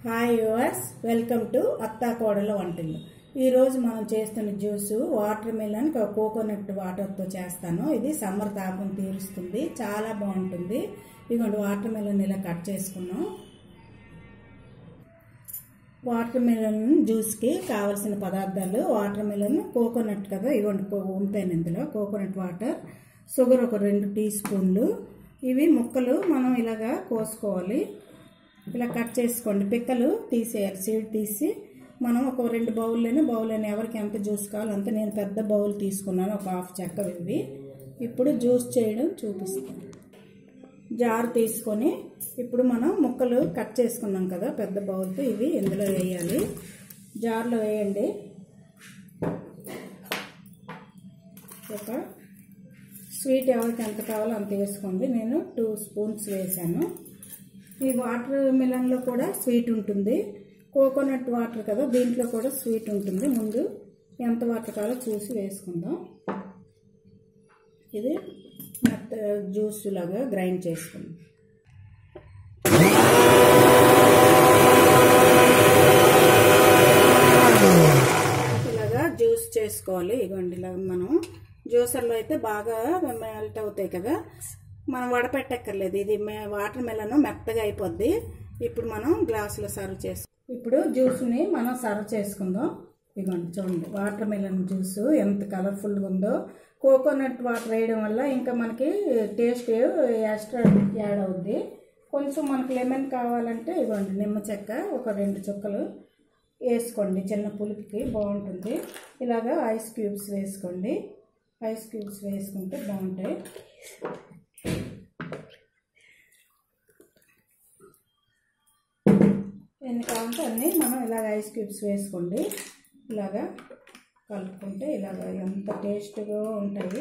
hi yours welcome to అత్తా కోడల వంటలు ఈరోజు మనం చేస్తున్న జ్యూస్ వాటర్ మిలన్ కోకోనట్ వాటర్తో చేస్తాను ఇది సమ్మర్ తాపం తీరుస్తుంది చాలా బాగుంటుంది ఇదిగోండి వాటర్ మిలన్ ఇలా కట్ చేసుకున్నాం వాటర్ మిలన్ జ్యూస్కి కావలసిన పదార్థాలు వాటర్ మిలన్ కోకోనట్ కదా ఇవ్వండి ఉంపాను ఇందులో కోకోనట్ వాటర్ షుగర్ ఒక రెండు టీ స్పూన్లు ఇవి ముక్కలు మనం ఇలాగా కోసుకోవాలి ఇలా కట్ చేసుకోండి పిక్కలు తీసేయాలి సీడ్ తీసి మనం ఒక రెండు బౌల్లోనే బౌల్ అని ఎవరికి ఎంత జ్యూస్ కావాలో అంత నేను పెద్ద బౌల్ తీసుకున్నాను ఒక హాఫ్ చెక్క ఇవి ఇప్పుడు జ్యూస్ చేయడం చూపిస్తాను జార్ తీసుకొని ఇప్పుడు మనం ముక్కలు కట్ చేసుకున్నాం కదా పెద్ద బౌల్తో ఇవి ఇందులో వేయాలి జార్లో వేయండి ఒక స్వీట్ ఎవరికి ఎంత కావాలో అంత వేసుకోండి నేను టూ స్పూన్స్ వేసాను ఈ వాటర్ మిలన్లో కూడా స్వీట్ ఉంటుంది కోకోనట్ వాటర్ కదా దీంట్లో కూడా స్వీట్ ఉంటుంది ముందు ఎంత వాటర్ కావాలో చూసి వేసుకుందాం ఇది మెత్త జ్యూస్ లాగా గ్రైండ్ చేసుకుందాం ఇలాగా జ్యూస్ చేసుకోవాలి ఇగోండి ఇలా మనం జ్యూసర్లో అయితే బాగా మెల్ట్ అవుతాయి కదా మనం వడపెట్టక్కర్లేదు ఇది వాటర్ మెలను మెత్తగా అయిపోద్ది ఇప్పుడు మనం గ్లాసులో సర్వ్ చేసు ఇప్పుడు జ్యూస్ని మనం సర్వ్ చేసుకుందాం ఇదిగోండి చూడండి వాటర్ మెలన్ జ్యూస్ ఎంత కలర్ఫుల్గా ఉందో కోకోనట్ వాటర్ వేయడం వల్ల ఇంకా మనకి టేస్ట్ ఎక్స్ట్రా యాడ్ అవుద్ది కొంచెం మనకి లెమన్ కావాలంటే ఇవ్వండి నిమ్మ చెక్క ఒక రెండు చుక్కలు వేసుకోండి చిన్న పులుపుకి బాగుంటుంది ఇలాగా ఐస్ క్యూబ్స్ వేసుకోండి ఐస్ క్యూబ్స్ వేసుకుంటే బాగుంటాయి ఎన్ని కావాలంటే అన్నీ మనం ఇలాగ ఐస్ క్యూబ్స్ వేసుకోండి ఇలాగా కలుపుకుంటే ఇలాగ ఎంత టేస్ట్గా ఉంటాయి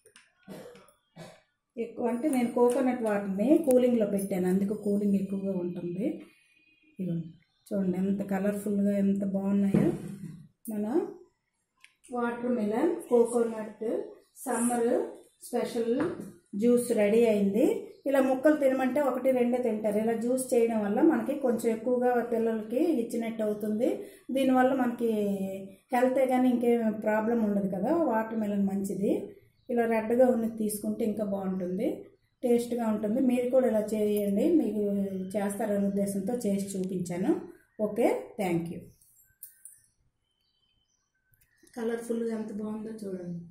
ఎక్కువ అంటే నేను కోకోనట్ వాటర్ని కూలింగ్లో పెట్టాను అందుకు కూలింగ్ ఎక్కువగా ఉంటుంది ఇదిగోండి చూడండి ఎంత కలర్ఫుల్గా ఎంత బాగున్నాయో మన watermelon coconut summer special juice ready అయింది ఇలా ముక్కలు తినమంటే ఒకటి రెండే తింటారు ఇలా జ్యూస్ చేయడం వల్ల మనకి కొంచెం ఎక్కువగా పిల్లలకి ఇచ్చినట్టు అవుతుంది దీనివల్ల మనకి హెల్తే కానీ ఇంకేం ప్రాబ్లం ఉండదు కదా వాటర్ మిలన్ మంచిది ఇలా రెడ్గా ఉన్నది తీసుకుంటే ఇంకా బాగుంటుంది టేస్ట్గా ఉంటుంది మీరు కూడా ఇలా చేయండి మీకు చేస్తారనే ఉద్దేశంతో చేసి చూపించాను ఓకే థ్యాంక్ యూ కలర్ఫుల్గా ఎంత బాగుందో చూడండి